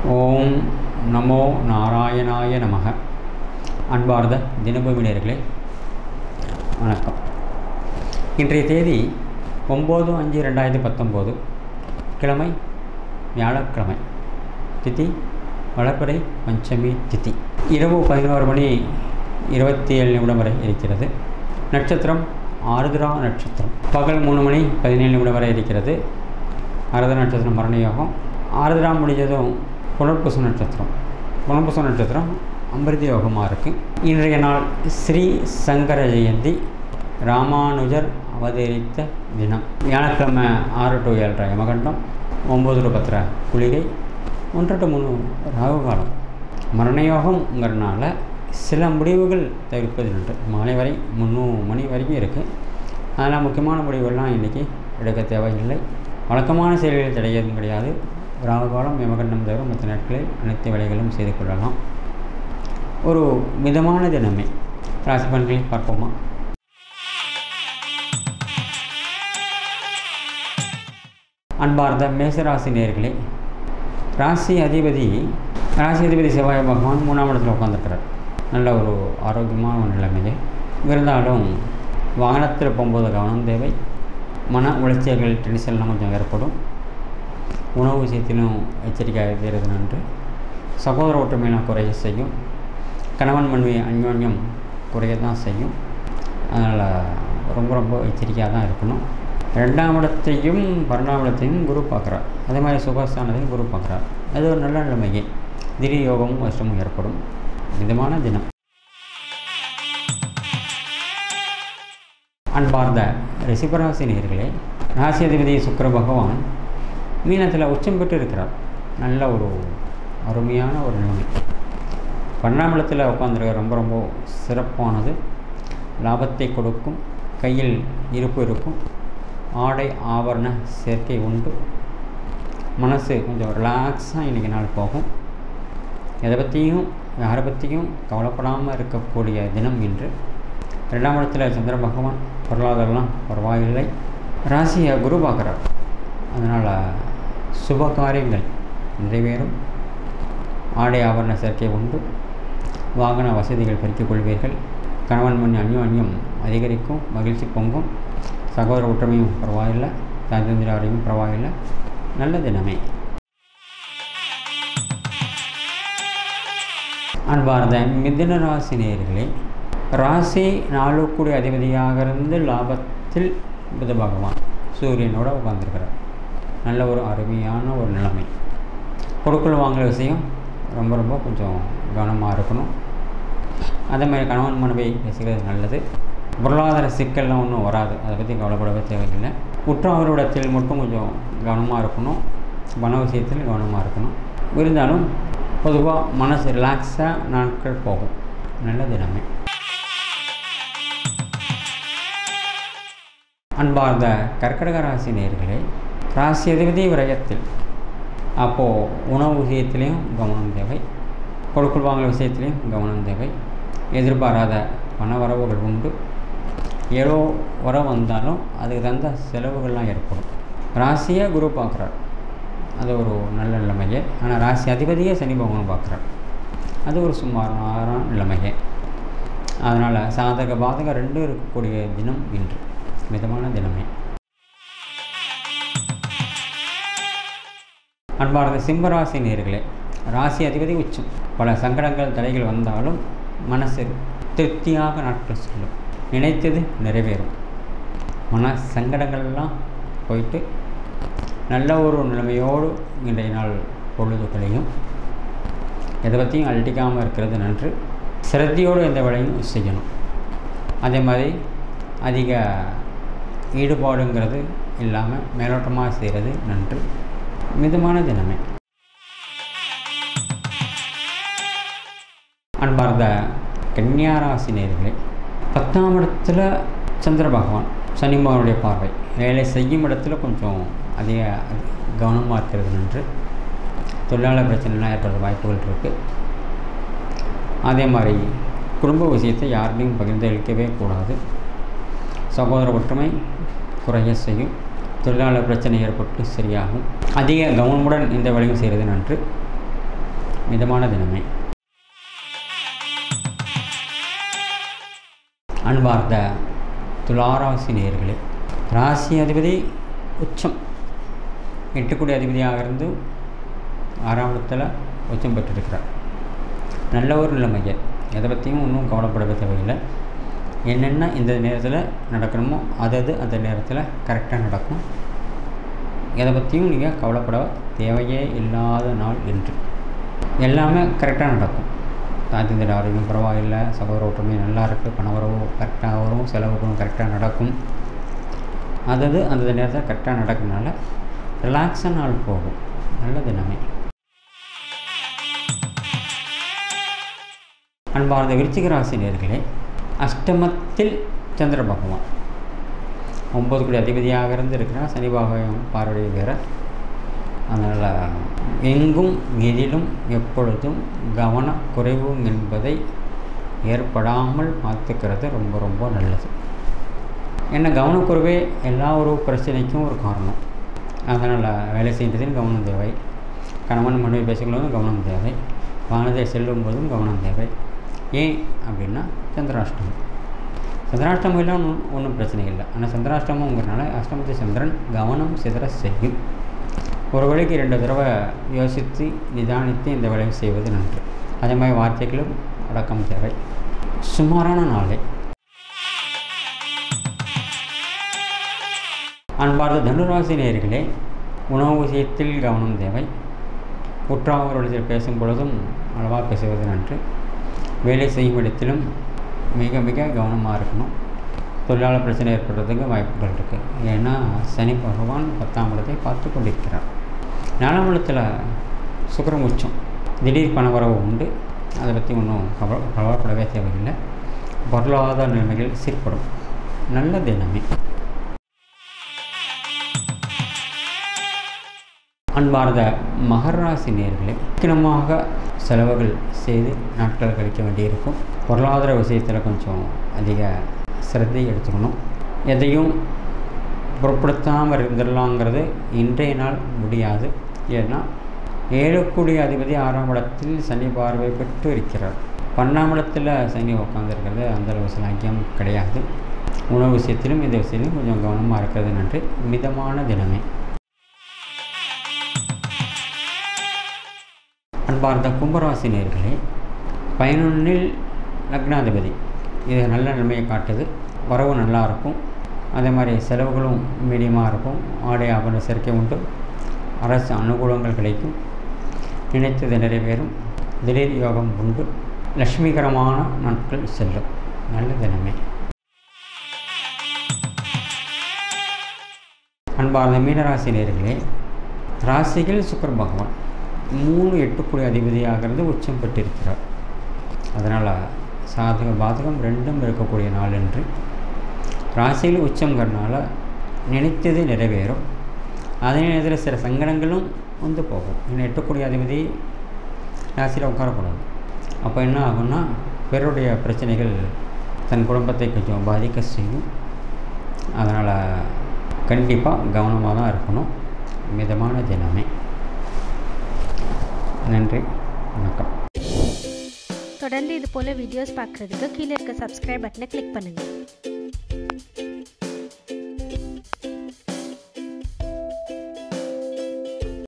ஓம் நமோ நாராயணாய நமக அன்பார்ந்த தினபூமி நேயர்களே வணக்கம் இன்றைய தேதி ஒம்பது அஞ்சு ரெண்டாயிரத்தி பத்தொம்போது கிழமை வியாழக்கிழமை திதி வளர்ப்பறை பஞ்சமி திதி இரவு பதினோரு மணி இருபத்தி ஏழு நிமிடம் வரை இருக்கிறது நட்சத்திரம் ஆருத்ரா நட்சத்திரம் பகல் மூணு மணி பதினேழு நிமிடம் வரை இருக்கிறது அரத நட்சத்திரம் மரண யோகம் ஆருத்ரா முடிஞ்சதும் புனர்பூச நட்சத்திரம் புனர்பூச நட்சத்திரம் அமிர்த யோகமாக இருக்குது இன்றைய நாள் ஸ்ரீ சங்கர ஜெயந்தி ராமானுஜர் அவதரித்த தினம் வியாழக்கிழமை ஆறு டு ஏழரை யமகண்டம் ஒம்பது டு பத்தரை குளிகை ஒன்று டு மூணு ராகு காலம் மரணயோகம்ங்கிறனால சில முடிவுகள் தவிர்ப்பது நன்று மாலை வரை முந்நூறு மணி வரைக்கும் இருக்குது அதனால் முக்கியமான முடிவுகள்லாம் இன்றைக்கி எடுக்க தேவையில்லை வழக்கமான செயல்களில் தடையதும் கிடையாது ராகு காலம் யமகண்டம் தவிர மற்ற நாட்களில் அனைத்து வேலைகளும் செய்து கொள்ளலாம் ஒரு மிதமான தினமே ராசி பலன்களை பார்ப்போமா அன்பார்ந்த மேசராசி நேர்களே ராசி அதிபதி ராசி அதிபதி செவ்வாய் பகவான் மூணாம் இடத்துல உட்காந்துருக்கிறார் நல்ல ஒரு ஆரோக்கியமான ஒரு நிலைமையே இருந்தாலும் வாகனத்தில் போகும்போது கவனம் தேவை மன உளைச்சல்கள் டென்ஷன்லாம் கொஞ்சம் ஏற்படும் உணவு விஷயத்திலும் எச்சரிக்கையாக இருக்கிறது நன்று சகோதர ஒற்றுமையெல்லாம் குறைய செய்யும் கணவன் மனைவி அந்யோன்யம் குறைய தான் செய்யும் அதனால் ரொம்ப ரொம்ப எச்சரிக்கையாக தான் இருக்கணும் ரெண்டாம் இடத்தையும் பன்னெண்டாம் இடத்தையும் குரு பார்க்குறார் அதே மாதிரி சுகஸ்தானத்தையும் குரு பார்க்குறார் அது ஒரு நல்ல நிலைமையே திடீர் யோகமும் கஷ்டமும் ஏற்படும் மிதமான தினம் அன்பார்ந்த ரிஷிபராசி நேர்களே ராசி அதிபதி சுக்கர பகவான் மீனத்தில் உச்சம் பெற்று இருக்கிறார் நல்ல ஒரு அருமையான ஒரு நிலைமை பன்னெண்டாம் இடத்தில் உட்காந்துருக்க ரொம்ப ரொம்ப சிறப்பானது லாபத்தை கொடுக்கும் கையில் இருப்பு இருக்கும் ஆடை ஆபரண சேர்க்கை உண்டு மனசு கொஞ்சம் ரிலாக்ஸாக இன்றைக்கி நாள் போகும் எதை பற்றியும் யாரை பற்றியும் கவலைப்படாமல் இருக்கக்கூடிய தினம் இன்று ரெண்டாம் இடத்துல சந்திர பகவான் பொருளாதாரம்லாம் பரவாயில்லை ராசியை குரு பார்க்குறார் அதனால் சுப காரியங்கள் நிறைவேறும் ஆடை ஆபரண சேர்க்கை உண்டு வாகன வசதிகள் பெருக்கிக் கொள்வீர்கள் கணவன் மணி அந்யோன்யம் அதிகரிக்கும் மகிழ்ச்சி பொங்கும் சகோதர ஒற்றுமையும் பரவாயில்லை தந்திராரையும் பரவாயில்லை நல்ல தினமே அன்பார்ந்த மிதுன ராசி நேயர்களே ராசி நாளுக்குடி அதிபதியாக இருந்து லாபத்தில் புத பகவான் சூரியனோட உட்காந்துருக்கிறார் நல்ல ஒரு அருமையான ஒரு நிலைமை கொடுக்கல் வாங்குற விஷயம் ரொம்ப ரொம்ப கொஞ்சம் கவனமாக இருக்கணும் அதே மாதிரி கணவன் மனைவி பேசுகிறது நல்லது பொருளாதார சிக்கல்லாம் ஒன்றும் வராது அதை பற்றி கவலைப்படவே தேவையில்லை குற்றவாளிடத்தில் மட்டும் கொஞ்சம் கவனமாக இருக்கணும் பண விஷயத்தில் கவனமாக இருக்கணும் இருந்தாலும் பொதுவாக மனசு ரிலாக்ஸாக நாட்கள் போகும் நல்ல தினமே அன்பார்ந்த கர்க்கடக ராசி நேர்களே ராசி அதிபதி விரயத்தில் அப்போது உணவு விஷயத்திலையும் கவனம் தேவை கொடுக்கல் வாங்கல் விஷயத்திலையும் கவனம் தேவை எதிர்பாராத பண வரவுகள் உண்டு ஏதோ வர வந்தாலும் அதுக்கு தகுந்த செலவுகள்லாம் ஏற்படும் ராசியை குரு பார்க்குறார் அது ஒரு நல்ல நிலைமையே ஆனால் ராசி அதிபதியே சனி பகவான் பார்க்குறார் அது ஒரு சுமாரான நிலைமையே அதனால் சாதக பாதக ரெண்டும் இருக்கக்கூடிய தினம் இன்று மிதமான தினமே அன்பார்ந்த சிம்மராசி நேர்களே ராசி அதிபதி உச்சம் பல சங்கடங்கள் தடைகள் வந்தாலும் மனசு திருப்தியாக நாட்கள் செல்லும் நினைத்தது நிறைவேறும் மன சங்கடங்கள்லாம் போயிட்டு நல்ல ஒரு நிலைமையோடு இன்றைய நாள் பொழுதுகளையும் எதை பற்றியும் அழட்டிக்காமல் இருக்கிறது நன்று சிரத்தையோடு எந்த வேலையும் செய்யணும் அதே மாதிரி அதிக ஈடுபாடுங்கிறது இல்லாமல் மேலோட்டமாக செய்கிறது நன்று மிதமான தினமே அன்பார்ந்த கன்னியாராசி நேர்களே பத்தாம் இடத்துல சந்திர பகவான் சனி பகவானுடைய பார்வை வேலை செய்யும் இடத்துல கொஞ்சம் அதிக கவனமாக இருக்கிறது நன்று தொழிலாளர் பிரச்சனைலாம் ஏற்படுற வாய்ப்புகள் இருக்குது அதே மாதிரி குடும்ப விஷயத்தை யார்கிட்டையும் பகிர்ந்தளிக்கவே கூடாது சகோதர ஒற்றுமை குறைய செய்யும் தொழிலாளர் பிரச்சனை ஏற்பட்டு சரியாகும் அதிக கவனமுடன் இந்த வேலையும் செய்கிறது நன்று மிதமான தினமே அன்பார்ந்த துளாராசி நேர்களே ராசி அதிபதி உச்சம் எட்டுக்குடி அதிபதியாக இருந்து ஆறாம் இடத்துல உச்சம் பெற்றிருக்கிறார் நல்ல ஒரு நிலைமையை எதை பற்றியும் ஒன்றும் கவலைப்பட தேவையில்லை என்னென்ன இந்த நேரத்தில் நடக்கணுமோ அதது அந்த நேரத்தில் கரெக்டாக நடக்கும் எதை பற்றியும் நீங்கள் கவலைப்பட தேவையே இல்லாத நாள் என்று எல்லாமே கரெக்டாக நடக்கும் தாத்திந்திர ஆரோக்கியம் பரவாயில்லை சகோதர ஒற்றுமை நல்லா இருக்குது பணவரவு கரெக்டாக வரும் செலவுகளும் கரெக்டாக நடக்கும் அதது அந்த நேரத்தில் கரெக்டாக நடக்கிறதுனால ரிலாக்ஸாக நாள் போகும் நல்ல தினமே அன்பார்ந்த விருச்சிக ராசி நேர்களே அஷ்டமத்தில் சந்திர பகவான் ஒம்பது கோடி அதிபதியாக இருந்து இருக்கிறார் சனி பகவான் பார்வை வேற அதனால் எங்கும் எதிலும் எப்பொழுதும் கவனக்குறைவு என்பதை ஏற்படாமல் பார்த்துக்கிறது ரொம்ப ரொம்ப நல்லது ஏன்னா கவனக்குறைவே எல்லா ஒரு பிரச்சனைக்கும் ஒரு காரணம் அதனால் வேலை செய்கிறதில் கவனம் தேவை கணவன் மனைவி பேசுகிறதும் கவனம் தேவை வானத்தை செல்லும் போதும் கவனம் தேவை ஏன் அப்படின்னா சந்திராஷ்டமம் சந்திராஷ்டமம் இல்லை ஒன்றும் ஒன்றும் பிரச்சனை இல்லை ஆனால் சந்திராஷ்டமங்கிறனால அஷ்டமத்து சந்திரன் கவனம் சிதற செய்யும் ஒரு வேளைக்கு ரெண்டு தடவை யோசித்து நிதானித்து இந்த வேலையை செய்வது நன்று அதே மாதிரி வார்த்தைகளும் அடக்கம் தேவை சுமாரான நாளே அன்பார்ந்த தனுராசி நேர்களே உணவு விஷயத்தில் கவனம் தேவை உற்றாவர்களுடன் பேசும் பொழுதும் அளவாக பேசுவது நன்று வேலை செய்யும் இடத்திலும் மிக மிக கவனமாக இருக்கணும் தொழிலாளர் பிரச்சனை ஏற்படுறதுக்கு வாய்ப்புகள் இருக்குது ஏன்னா சனி பகவான் பத்தாம் இடத்தை பார்த்து கொண்டிருக்கிறார் நாலாம் இடத்துல சுக்கரம் உச்சம் திடீர் பணவரவு உண்டு அதை பற்றி ஒன்றும் கவ கவலைப்படவே தேவையில்லை பொருளாதார நிலைமைகள் சீர்படும் நல்ல தினமே அன்பார்ந்த மகராசி நேர்களை முக்கியமாக செலவுகள் செய்து நாட்கள் கழிக்க வேண்டியிருக்கும் பொருளாதார விஷயத்தில் கொஞ்சம் அதிக சிரத்தை எடுத்துக்கணும் எதையும் பொருட்படுத்தாமல் இருந்துடலாங்கிறது இன்றைய நாள் முடியாது ஏன்னா ஏழக்கூடிய அதிபதி ஆறாம் இடத்தில் சனி பார்வை பெற்று இருக்கிறார் பன்னெண்டாம் இடத்துல சனி உட்காந்துருக்கிறது அந்தளவு சிலாக்கியம் கிடையாது உணவு விஷயத்திலும் இந்த விஷயத்திலும் கொஞ்சம் கவனமாக இருக்கிறது நன்று மிதமான தினமே அன்பார்ந்த கும்பராசி நேர்களே பதினொன்றில் லக்னாதிபதி இது நல்ல நன்மையை காட்டுது வரவு நல்லா இருக்கும் அதே மாதிரி செலவுகளும் மீடியமாக இருக்கும் ஆடை ஆபரண சேர்க்கை உண்டு அரசு அனுகூலங்கள் கிடைக்கும் நினைத்தது நிறைவேறும் திடீர் யோகம் உண்டு லட்சுமிகரமான நாட்கள் செல்லும் நல்ல தினமே அன்பார்ந்த மீனராசி நேர்களே ராசிகள் சுக்கர பகவான் மூணு எட்டுக்குடி அதிபதியாகிறது உச்சம் பெற்றிருக்கிறார் அதனால் சாதக பாதகம் ரெண்டும் இருக்கக்கூடிய நாள் என்று ராசியில் உச்சங்கிறனால நினைத்தது நிறைவேறும் அதே நேரத்தில் சில சங்கடங்களும் வந்து போகும் ஏன்னா எட்டுக்குடி அதிபதி ராசியில் உட்காரக்கூடாது அப்போ என்ன ஆகும்னா பிறருடைய பிரச்சனைகள் தன் குடும்பத்தை கொஞ்சம் பாதிக்க செய்யும் அதனால் கண்டிப்பாக கவனமாக தான் இருக்கணும் மிதமான தினமே நன்றி வணக்கம் தொடர்ந்து இது போல் வீடியோஸ் பார்க்குறதுக்கு கீழே இருக்க சப்ஸ்கிரைப் பட்டனை கிளிக் பண்ணுங்கள்